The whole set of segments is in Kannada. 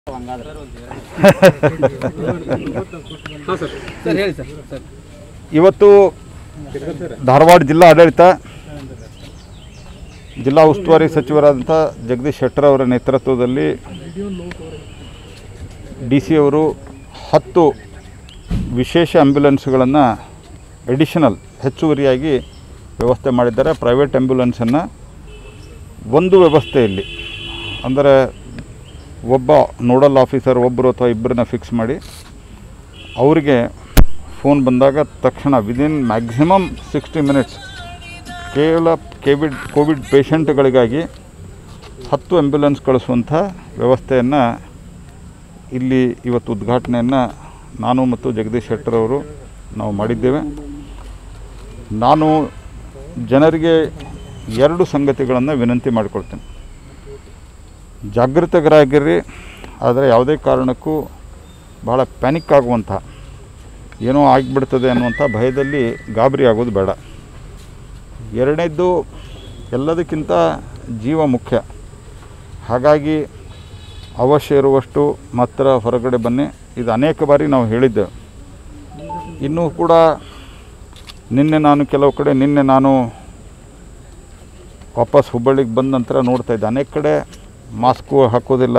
ಸರ್ ಹೇಳಿ ಸರ್ ಸರ್ ಇವತ್ತು ಧಾರವಾಡ ಜಿಲ್ಲಾ ಆಡಳಿತ ಜಿಲ್ಲಾ ಉಸ್ತುವಾರಿ ಸಚಿವರಾದಂಥ ಜಗದೀಶ್ ಶೆಟ್ಟರ್ ಅವರ ನೇತೃತ್ವದಲ್ಲಿ ಡಿ ಸಿ ಅವರು ಹತ್ತು ವಿಶೇಷ ಆ್ಯಂಬ್ಯುಲೆನ್ಸ್ಗಳನ್ನು ಎಡಿಷನಲ್ ಹೆಚ್ಚುವರಿಯಾಗಿ ವ್ಯವಸ್ಥೆ ಮಾಡಿದ್ದಾರೆ ಪ್ರೈವೇಟ್ ಆ್ಯಂಬ್ಯುಲೆನ್ಸನ್ನು ಒಂದು ವ್ಯವಸ್ಥೆಯಲ್ಲಿ ಅಂದರೆ ಒಬ್ಬ ನೋಡಲ್ ಆಫೀಸರ್ ಒಬ್ಬರು ಅಥವಾ ಇಬ್ಬರನ್ನ ಫಿಕ್ಸ್ ಮಾಡಿ ಅವರಿಗೆ ಫೋನ್ ಬಂದಾಗ ತಕ್ಷಣ ವಿದಿನ್ ಮ್ಯಾಕ್ಸಿಮಮ್ ಸಿಕ್ಸ್ಟಿ ಮಿನಿಟ್ಸ್ ಕೇವಲ ಕೋವಿಡ್ ಕೋವಿಡ್ ಪೇಷಂಟ್ಗಳಿಗಾಗಿ ಹತ್ತು ಆ್ಯಂಬ್ಯುಲೆನ್ಸ್ ಕಳಿಸುವಂಥ ವ್ಯವಸ್ಥೆಯನ್ನು ಇಲ್ಲಿ ಇವತ್ತು ಉದ್ಘಾಟನೆಯನ್ನು ನಾನು ಮತ್ತು ಜಗದೀಶ್ ಶೆಟ್ಟರ್ ಅವರು ನಾವು ಮಾಡಿದ್ದೇವೆ ನಾನು ಜನರಿಗೆ ಎರಡು ಸಂಗತಿಗಳನ್ನು ವಿನಂತಿ ಮಾಡಿಕೊಳ್ತೇನೆ ಜಾಗೃತರಾಗಿರ್ರಿ ಆದರೆ ಯಾವುದೇ ಕಾರಣಕ್ಕೂ ಭಾಳ ಪ್ಯಾನಿಕ್ ಆಗುವಂಥ ಏನೋ ಆಗಿಬಿಡ್ತದೆ ಅನ್ನುವಂಥ ಭಯದಲ್ಲಿ ಗಾಬರಿ ಆಗೋದು ಬೇಡ ಎರಡನೇದ್ದು ಎಲ್ಲದಕ್ಕಿಂತ ಜೀವ ಮುಖ್ಯ ಹಾಗಾಗಿ ಅವಶ್ಯ ಇರುವಷ್ಟು ಮಾತ್ರ ಹೊರಗಡೆ ಬನ್ನಿ ಇದು ಅನೇಕ ಬಾರಿ ನಾವು ಹೇಳಿದ್ದೆವು ಇನ್ನೂ ಕೂಡ ನಿನ್ನೆ ನಾನು ಕೆಲವು ಕಡೆ ನಿನ್ನೆ ನಾನು ವಾಪಸ್ ಹುಬ್ಬಳ್ಳಿಗೆ ಬಂದ ನಂತರ ನೋಡ್ತಾ ಇದ್ದೆ ಅನೇಕ ಕಡೆ ಮಾಸ್ಕು ಹಾಕೋದಿಲ್ಲ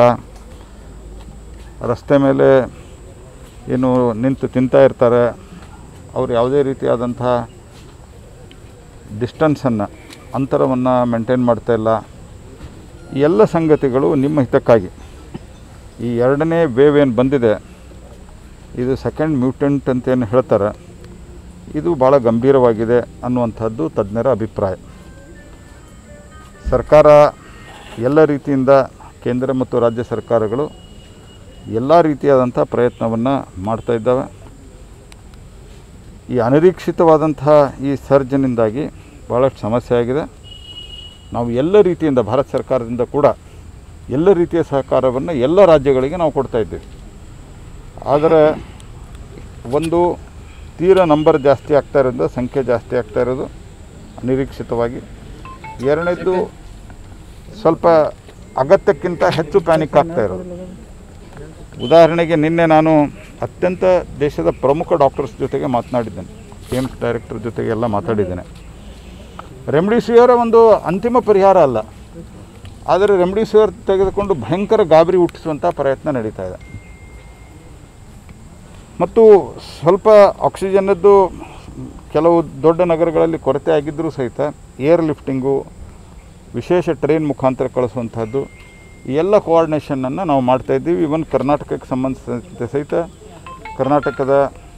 ರಸ್ತೆ ಮೇಲೆ ಏನು ನಿಂತು ತಿಂತಾ ಇರ್ತಾರೆ ಅವರು ಯಾವುದೇ ರೀತಿಯಾದಂಥ ಡಿಸ್ಟನ್ಸನ್ನು ಅಂತರವನ್ನು ಮೇಂಟೈನ್ ಮಾಡ್ತಾ ಇಲ್ಲ ಈ ಎಲ್ಲ ಸಂಗತಿಗಳು ನಿಮ್ಮ ಹಿತಕ್ಕಾಗಿ ಈ ಎರಡನೇ ವೇವ್ ಏನು ಬಂದಿದೆ ಇದು ಸೆಕೆಂಡ್ ಮ್ಯೂಟೆಂಟ್ ಅಂತೇನು ಹೇಳ್ತಾರೆ ಇದು ಭಾಳ ಗಂಭೀರವಾಗಿದೆ ಅನ್ನುವಂಥದ್ದು ತಜ್ಞರ ಅಭಿಪ್ರಾಯ ಸರ್ಕಾರ ಎಲ್ಲ ರೀತಿಯಿಂದ ಕೇಂದ್ರ ಮತ್ತು ರಾಜ್ಯ ಸರ್ಕಾರಗಳು ಎಲ್ಲ ರೀತಿಯಾದಂಥ ಪ್ರಯತ್ನವನ್ನು ಮಾಡ್ತಾ ಇದ್ದಾವೆ ಈ ಅನಿರೀಕ್ಷಿತವಾದಂತಹ ಈ ಸರ್ಜನಿಂದಾಗಿ ಭಾಳಷ್ಟು ಸಮಸ್ಯೆ ಆಗಿದೆ ನಾವು ಎಲ್ಲ ರೀತಿಯಿಂದ ಭಾರತ ಸರ್ಕಾರದಿಂದ ಕೂಡ ಎಲ್ಲ ರೀತಿಯ ಸಹಕಾರವನ್ನು ಎಲ್ಲ ರಾಜ್ಯಗಳಿಗೆ ನಾವು ಕೊಡ್ತಾ ಇದ್ದೇವೆ ಆದರೆ ಒಂದು ತೀರ ನಂಬರ್ ಜಾಸ್ತಿ ಆಗ್ತಾ ಇರೋದ್ರಿಂದ ಸಂಖ್ಯೆ ಜಾಸ್ತಿ ಆಗ್ತಾ ಇರೋದು ಅನಿರೀಕ್ಷಿತವಾಗಿ ಎರಡನೇದು ಸ್ವಲ್ಪ ಅಗತ್ಯಕ್ಕಿಂತ ಹೆಚ್ಚು ಪ್ಯಾನಿಕ್ ಆಗ್ತಾ ಇರೋದು ಉದಾಹರಣೆಗೆ ನಿನ್ನೆ ನಾನು ಅತ್ಯಂತ ದೇಶದ ಪ್ರಮುಖ ಡಾಕ್ಟರ್ಸ್ ಜೊತೆಗೆ ಮಾತನಾಡಿದ್ದೇನೆ ಏಮ್ಸ್ ಡೈರೆಕ್ಟರ್ ಜೊತೆಗೆ ಎಲ್ಲ ಮಾತಾಡಿದ್ದೇನೆ ರೆಮ್ಡಿಸಿವಿಯರ ಒಂದು ಅಂತಿಮ ಪರಿಹಾರ ಅಲ್ಲ ಆದರೆ ರೆಮ್ಡಿಸಿವಿಯರ್ ತೆಗೆದುಕೊಂಡು ಭಯಂಕರ ಗಾಬರಿ ಹುಟ್ಟಿಸುವಂಥ ಪ್ರಯತ್ನ ನಡೀತಾ ಇದೆ ಮತ್ತು ಸ್ವಲ್ಪ ಆಕ್ಸಿಜನ್ನದ್ದು ಕೆಲವು ದೊಡ್ಡ ನಗರಗಳಲ್ಲಿ ಕೊರತೆ ಆಗಿದ್ದರೂ ಸಹಿತ ಏರ್ ಲಿಫ್ಟಿಂಗು ವಿಶೇಷ ಟ್ರೈನ್ ಮುಖಾಂತರ ಕಳಿಸುವಂಥದ್ದು ಈ ಎಲ್ಲ ಕೋಆರ್ಡಿನೇಷನನ್ನು ನಾವು ಮಾಡ್ತಾ ಇದ್ದೀವಿ ಇವನ್ ಕರ್ನಾಟಕಕ್ಕೆ ಸಂಬಂಧಿಸಿದಂತೆ ಸಹಿತ ಕರ್ನಾಟಕದ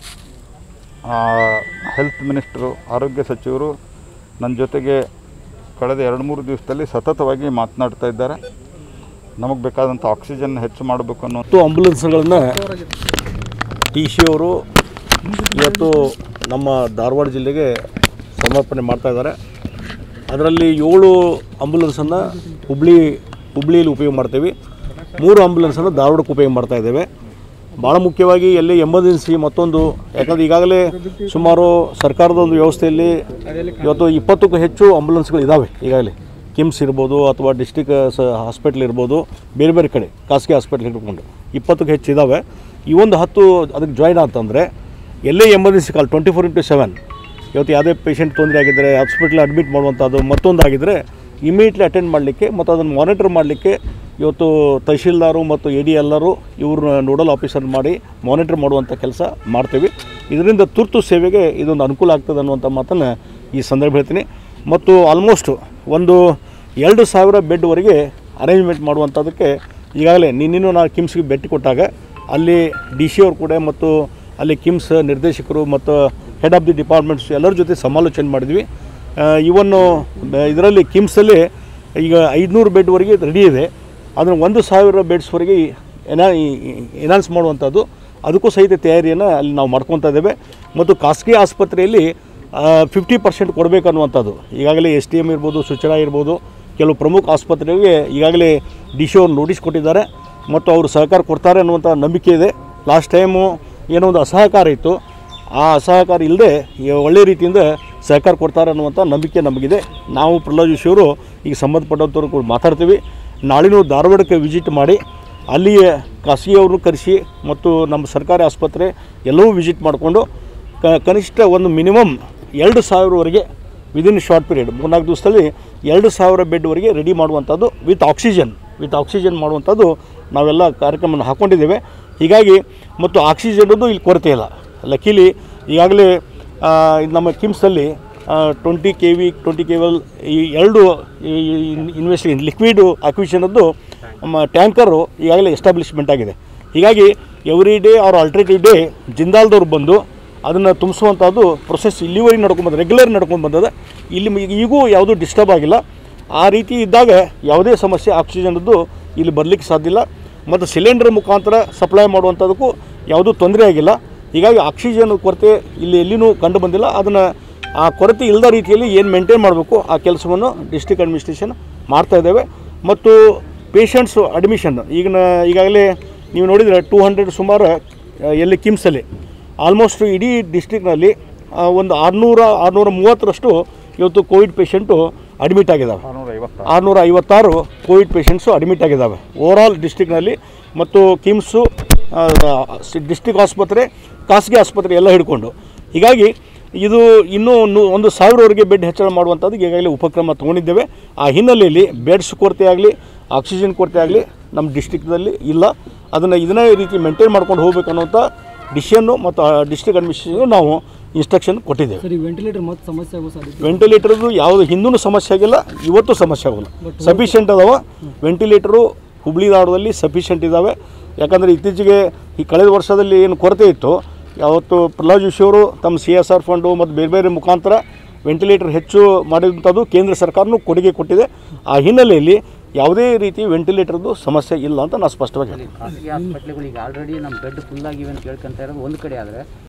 ಹೆಲ್ತ್ ಮಿನಿಸ್ಟ್ರು ಆರೋಗ್ಯ ಸಚಿವರು ನನ್ನ ಜೊತೆಗೆ ಕಳೆದ ಎರಡು ಮೂರು ದಿವಸದಲ್ಲಿ ಸತತವಾಗಿ ಮಾತನಾಡ್ತಾ ಇದ್ದಾರೆ ನಮಗೆ ಬೇಕಾದಂಥ ಆಕ್ಸಿಜನ್ ಹೆಚ್ಚು ಮಾಡಬೇಕು ಅನ್ನೋ ಹತ್ತು ಆಂಬುಲೆನ್ಸ್ಗಳನ್ನು ಟಿ ಸಿ ಅವರು ಇವತ್ತು ನಮ್ಮ ಧಾರವಾಡ ಜಿಲ್ಲೆಗೆ ಸಮರ್ಪಣೆ ಮಾಡ್ತಾ ಇದ್ದಾರೆ ಅದರಲ್ಲಿ ಏಳು ಆಂಬುಲೆನ್ಸನ್ನು ಹುಬ್ಳಿ ಹುಬ್ಳಿಯಲ್ಲಿ ಉಪಯೋಗ ಮಾಡ್ತೀವಿ ಮೂರು ಆಂಬುಲೆನ್ಸನ್ನು ಧಾರವಾಡಕ್ಕೆ ಉಪಯೋಗ ಮಾಡ್ತಾ ಇದ್ದೇವೆ ಭಾಳ ಮುಖ್ಯವಾಗಿ ಎಲ್ಲಿ ಎಮರ್ಜೆನ್ಸಿ ಮತ್ತೊಂದು ಯಾಕಂದರೆ ಈಗಾಗಲೇ ಸುಮಾರು ಸರ್ಕಾರದ ಒಂದು ವ್ಯವಸ್ಥೆಯಲ್ಲಿ ಇವತ್ತು ಇಪ್ಪತ್ತಕ್ಕೂ ಹೆಚ್ಚು ಆಂಬುಲೆನ್ಸ್ಗಳು ಇದ್ದಾವೆ ಈಗಾಗಲೇ ಕಿಮ್ಸ್ ಇರ್ಬೋದು ಅಥವಾ ಡಿಸ್ಟಿಕ್ ಸ ಹಾಸ್ಪಿಟ್ಲ್ ಇರ್ಬೋದು ಬೇರೆ ಬೇರೆ ಕಡೆ ಖಾಸಗಿ ಹಾಸ್ಪಿಟ್ಲ್ ಹಿಡ್ಕೊಂಡು ಇಪ್ಪತ್ತಕ್ಕೂ ಹೆಚ್ಚು ಇದ್ದಾವೆ ಈ ಒಂದು ಹತ್ತು ಅದಕ್ಕೆ ಜಾಯ್ನ್ ಅಂತಂದರೆ ಎಲ್ಲೇ emergency call twenty four into seven ಇವತ್ತು ಯಾವುದೇ ಪೇಷಂಟ್ ತೊಂದರೆ ಆಗಿದ್ದರೆ ಹಾಸ್ಪಿಟ್ಲ್ ಅಡ್ಮಿಟ್ ಮಾಡುವಂಥದ್ದು ಮತ್ತೊಂದು ಆಗಿದ್ದರೆ ಇಮಿಡಿಯೇಟ್ಲಿ ಅಟೆಂಡ್ ಮಾಡಲಿಕ್ಕೆ ಮತ್ತು ಅದನ್ನು ಮಾನಿಟರ್ ಮಾಡಲಿಕ್ಕೆ ಇವತ್ತು ತಹಶೀಲ್ದಾರು ಮತ್ತು ಎ ಡಿ ಎಲ್ಲರೂ ಇವ್ರನ್ನ ನೋಡಲ್ ಆಫೀಸರ್ ಮಾಡಿ ಮಾನಿಟರ್ ಮಾಡುವಂಥ ಕೆಲಸ ಮಾಡ್ತೀವಿ ಇದರಿಂದ ತುರ್ತು ಸೇವೆಗೆ ಇದೊಂದು ಅನುಕೂಲ ಆಗ್ತದೆ ಅನ್ನುವಂಥ ಮಾತನ್ನು ಈ ಸಂದರ್ಭ ಹೇಳ್ತೀನಿ ಮತ್ತು ಆಲ್ಮೋಸ್ಟ್ ಒಂದು ಎರಡು ಸಾವಿರ ಬೆಡ್ವರೆಗೆ ಅರೇಂಜ್ಮೆಂಟ್ ಮಾಡುವಂಥದ್ದಕ್ಕೆ ಈಗಾಗಲೇ ನಿನ್ನೆನೂ ನಾವು ಕಿಮ್ಸ್ಗೆ ಭೇಟಿ ಕೊಟ್ಟಾಗ ಅಲ್ಲಿ ಡಿ ಸಿ ಅವ್ರು ಕೂಡ ಮತ್ತು ಅಲ್ಲಿ ಕಿಮ್ಸ್ ನಿರ್ದೇಶಕರು ಮತ್ತು ಹೆಡ್ ಆಫ್ ದಿ ಡಿಪಾರ್ಟ್ಮೆಂಟ್ಸ್ ಎಲ್ಲರ ಜೊತೆ ಸಮಾಲೋಚನೆ ಮಾಡಿದ್ವಿ ಇವನ್ನು ಇದರಲ್ಲಿ ಕಿಮ್ಸಲ್ಲಿ ಈಗ ಐದುನೂರು ಬೆಡ್ವರೆಗೆ ರೆಡಿ ಇದೆ ಅದನ್ನು ಒಂದು ಸಾವಿರ ಬೆಡ್ಸ್ವರೆಗೆ ಎನಾ ಎನಾನ್ಸ್ ಮಾಡುವಂಥದ್ದು ಅದಕ್ಕೂ ಸಹಿತ ತಯಾರಿಯನ್ನು ಅಲ್ಲಿ ನಾವು ಮಾಡ್ಕೊತಾ ಇದ್ದೇವೆ ಮತ್ತು ಖಾಸಗಿ ಆಸ್ಪತ್ರೆಯಲ್ಲಿ ಫಿಫ್ಟಿ ಪರ್ಸೆಂಟ್ ಕೊಡಬೇಕು ಅನ್ನುವಂಥದ್ದು ಈಗಾಗಲೇ ಎಸ್ ಟಿ ಎಮ್ ಇರ್ಬೋದು ಸುಚನಾ ಇರ್ಬೋದು ಕೆಲವು ಪ್ರಮುಖ ಆಸ್ಪತ್ರೆಗಳಿಗೆ ಈಗಾಗಲೇ ಡಿ ಸಿ ಅವರು ನೋಟಿಸ್ ಕೊಟ್ಟಿದ್ದಾರೆ ಮತ್ತು ಅವರು ಸಹಕಾರ ಕೊಡ್ತಾರೆ ಅನ್ನುವಂಥ ನಂಬಿಕೆ ಇದೆ ಲಾಸ್ಟ್ ಟೈಮು ಏನೋ ಒಂದು ಅಸಹಕಾರ ಇತ್ತು ಆ ಅಸಹಕಾರ ಇಲ್ಲದೆ ಒಳ್ಳೆ ರೀತಿಯಿಂದ ಸಹಕಾರ ಕೊಡ್ತಾರೆ ಅನ್ನುವಂಥ ನಂಬಿಕೆ ನಮಗಿದೆ ನಾವು ಪ್ರಹ್ಲಾದ್ ಜೋಶಿ ಅವರು ಈಗ ಸಂಬಂಧಪಟ್ಟಂಥವ್ರು ಕೂಡ ಮಾತಾಡ್ತೀವಿ ನಾಳಿನೂ ಧಾರವಾಡಕ್ಕೆ ವಿಸಿಟ್ ಮಾಡಿ ಅಲ್ಲಿ ಖಾಸಗಿಯವ್ರನ್ನು ಕರೆಸಿ ಮತ್ತು ನಮ್ಮ ಸರ್ಕಾರಿ ಆಸ್ಪತ್ರೆ ಎಲ್ಲವೂ ವಿಸಿಟ್ ಮಾಡಿಕೊಂಡು ಕ ಕನಿಷ್ಠ ಒಂದು ಮಿನಿಮಮ್ ಎರಡು ಸಾವಿರವರೆಗೆ ವಿದಿನ್ ಶಾರ್ಟ್ ಪೀರಿಯಡ್ ಮೂರ್ನಾಲ್ಕು ದಿವಸದಲ್ಲಿ ಎರಡು ಸಾವಿರ ಬೆಡ್ವರೆಗೆ ರೆಡಿ ಮಾಡುವಂಥದ್ದು ವಿತ್ ಆಕ್ಸಿಜನ್ ವಿತ್ ಆಕ್ಸಿಜನ್ ಮಾಡುವಂಥದ್ದು ನಾವೆಲ್ಲ ಕಾರ್ಯಕ್ರಮವನ್ನು ಹಾಕ್ಕೊಂಡಿದ್ದೇವೆ ಹೀಗಾಗಿ ಮತ್ತು ಆಕ್ಸಿಜನ್ದು ಇಲ್ಲಿ ಕೊರತೆ ಇಲ್ಲ ಲಕ್ಕೀಲಿ ಈಗಾಗಲೇ ಆ, ನಮ್ಮ ಕಿಮ್ಸಲ್ಲಿ twenty K V twenty K L ಈ ಎರಡು ಇನ್ವೆಸ್ಟಿಗೇಷನ್ ಲಿಕ್ವಿಡ್ ಅಕ್ವಿಷನದ್ದು ನಮ್ಮ ಟ್ಯಾಂಕರು ಈಗಾಗಲೇ ಎಸ್ಟಾಬ್ಲಿಷ್ಮೆಂಟ್ ಆಗಿದೆ ಹೀಗಾಗಿ every day or alternative day ಜಿಂದಾಲ್ದವ್ರು ಬಂದು ಅದನ್ನು ತುಂಬಿಸುವಂಥದ್ದು ಪ್ರೊಸೆಸ್ ಇಲ್ಲಿವರೆಗೆ ನಡ್ಕೊಂಬಂದು ರೆಗ್ಯುಲರ್ ನಡ್ಕೊಂಡು ಬಂದದ ಇಲ್ಲಿ ಮ- ಈಗೂ ಯಾವುದೂ ಡಿಸ್ಟರ್ಬ್ ಆಗಿಲ್ಲ ಆ ರೀತಿ ಇದ್ದಾಗ ಯಾವುದೇ ಸಮಸ್ಯೆ ಆಕ್ಸಿಜನ್ದು ಇಲ್ಲಿ ಬರಲಿಕ್ಕೆ ಸಾಧ್ಯ ಇಲ್ಲ ಮತ್ತು ಸಿಲಿಂಡರ್ ಮುಖಾಂತರ ಸಪ್ಲೈ ಮಾಡುವಂಥದ್ದಕ್ಕೂ ಯಾವುದೂ ತೊಂದರೆ ಆಗಿಲ್ಲ ಹೀಗಾಗಿ ಆಕ್ಸಿಜನ್ ಕೊರತೆ ಇಲ್ಲಿ ಎಲ್ಲಿನೂ ಕಂಡು ಬಂದಿಲ್ಲ ಅದನ್ನು ಆ ಕೊರತೆ ಇಲ್ಲದ ರೀತಿಯಲ್ಲಿ ಏನು ಮೇಂಟೈನ್ ಮಾಡಬೇಕು ಆ ಕೆಲಸವನ್ನು ಡಿಸ್ಟ್ರಿಕ್ಟ್ ಅಡ್ಮಿನಿಸ್ಟ್ರೇಷನ್ ಮಾಡ್ತಾ ಇದ್ದೇವೆ ಮತ್ತು ಪೇಷಂಟ್ಸು ಅಡ್ಮಿಷನ್ ಈಗಿನ ಈಗಾಗಲೇ ನೀವು ನೋಡಿದರೆ ಟೂ ಹಂಡ್ರೆಡ್ ಸುಮಾರು ಆ, ಎಲ್ಲಿ ಕಿಮ್ಸಲ್ಲಿ ಆಲ್ಮೋಸ್ಟ್ ಇಡೀ ಡಿಸ್ಟ್ರಿಕ್ನಲ್ಲಿ ಒಂದು ಆರುನೂರ ಆರುನೂರ ಮೂವತ್ತರಷ್ಟು ಇವತ್ತು ಕೋವಿಡ್ ಪೇಷಂಟು ಅಡ್ಮಿಟ್ ಆಗಿದ್ದಾವೆ ಆರುನೂರ ಐವತ್ತಾರು ಕೋವಿಡ್ ಪೇಷಂಟ್ಸು ಅಡ್ಮಿಟ್ ಆಗಿದ್ದಾವೆ ಓವರಾಲ್ ಡಿಸ್ಟ್ರಿಕ್ನಲ್ಲಿ ಮತ್ತು ಕಿಮ್ಸು ಡಿಸ್ಟ್ರಿಕ್ಟ್ ಆಸ್ಪತ್ರೆ ಖಾಸಗಿ ಆಸ್ಪತ್ರೆ ಎಲ್ಲ ಹಿಡ್ಕೊಂಡು ಹೀಗಾಗಿ ಇದು ಇನ್ನೂ ನು- ಒಂದು ಸಾವಿರವರೆಗೆ ಬೆಡ್ ಹೆಚ್ಚಳ ಮಾಡುವಂಥದ್ದು ಈಗಾಗಲೇ ಉಪಕ್ರಮ ತೊಗೊಂಡಿದ್ದೇವೆ ಆ ಹಿನ್ನೆಲೆಯಲ್ಲಿ ಬೆಡ್ಸ್ ಕೊರತೆ ಆಗಲಿ ಆಕ್ಸಿಜನ್ ಕೊರತೆ ಆಗಲಿ ನಮ್ಮ ಡಿಸ್ಟ್ರಿಕ್ಟಲ್ಲಿ ಇಲ್ಲ ಅದನ್ನು ಇದನ್ನೇ ರೀತಿ ಮೇಂಟೈನ್ ಮಾಡ್ಕೊಂಡು ಹೋಗ್ಬೇಕು ಅನ್ನೋಂಥ ಡಿಸಿಷನ್ನು ಮತ್ತು ಡಿಸ್ಟ್ರಿಕ್ಟ್ ಅಡ್ಮಿನಿಸ್ಟ್ರೇಷನ್ ನಾವು ಇನ್ಸ್ಟ್ರಕ್ಷನ್ ಕೊಟ್ಟಿದ್ದೇವೆ ಸರ್ ಈ ವೆಂಟಿಲೇಟರ್ ಮತ್ತೆ ಸಮಸ್ಯೆ ಆಗೋ ಸಾಧ್ಯತೆ ವೆಂಟಿಲೇಟರ್ದು ಯಾವುದು ಹಿಂದೂ ಸಮಸ್ಯೆ ಆಗಿಲ್ಲ ಇವತ್ತು ಸಮಸ್ಯೆ ಆಗೋಲ್ಲ ಸಫಿಷಿಯೆಂಟ್ ಅದಾವ ವೆಂಟಿಲೇಟರು ಹುಬ್ಳಿ ಧಾರವಾಡದಲ್ಲಿ ಸಫಿಷಿಯೆಂಟ್ ಇದ್ದಾವೆ ಯಾಕಂದರೆ ಇತ್ತೀಚೆಗೆ ಈ ಕಳೆದ ವರ್ಷದಲ್ಲಿ ಏನು ಕೊರತೆ ಇತ್ತು ಯಾವತ್ತು ಪ್ರಹ್ಲಾದ್ ಜೋಶಿ ಅವರು ತಮ್ಮ ಸಿ ಎಸ್ ಆರ್ ಫಂಡು ಮತ್ತು ಬೇರೆ ಬೇರೆ ಮುಖಾಂತರ ವೆಂಟಿಲೇಟರ್ ಹೆಚ್ಚು ಮಾಡಿದಂಥದ್ದು ಕೇಂದ್ರ ಸರ್ಕಾರನೂ ಕೊಡುಗೆ ಕೊಟ್ಟಿದೆ ಆ ಹಿನ್ನೆಲೆಯಲ್ಲಿ ಯಾವುದೇ ರೀತಿ ವೆಂಟಿಲೇಟರ್ದು ಸಮಸ್ಯೆ ಇಲ್ಲ ಅಂತ ನಾನು ಸ್ಪಷ್ಟವಾಗಿ ಹೇಳ್ತೀನಿ ಖಾಸಗಿ ಹಾಸ್ಪಿಟ್ಲ್ಗಳು ಈಗ ಆಲ್ರೆಡಿ ನಮ್ಮ ಬೆಡ್ ಫುಲ್ ಆಗಿವೆ ಅಂತ ಕೇಳ್ಕೊಂತ ಇರೋದು ಒಂದು ಕಡೆ ಆದರೆ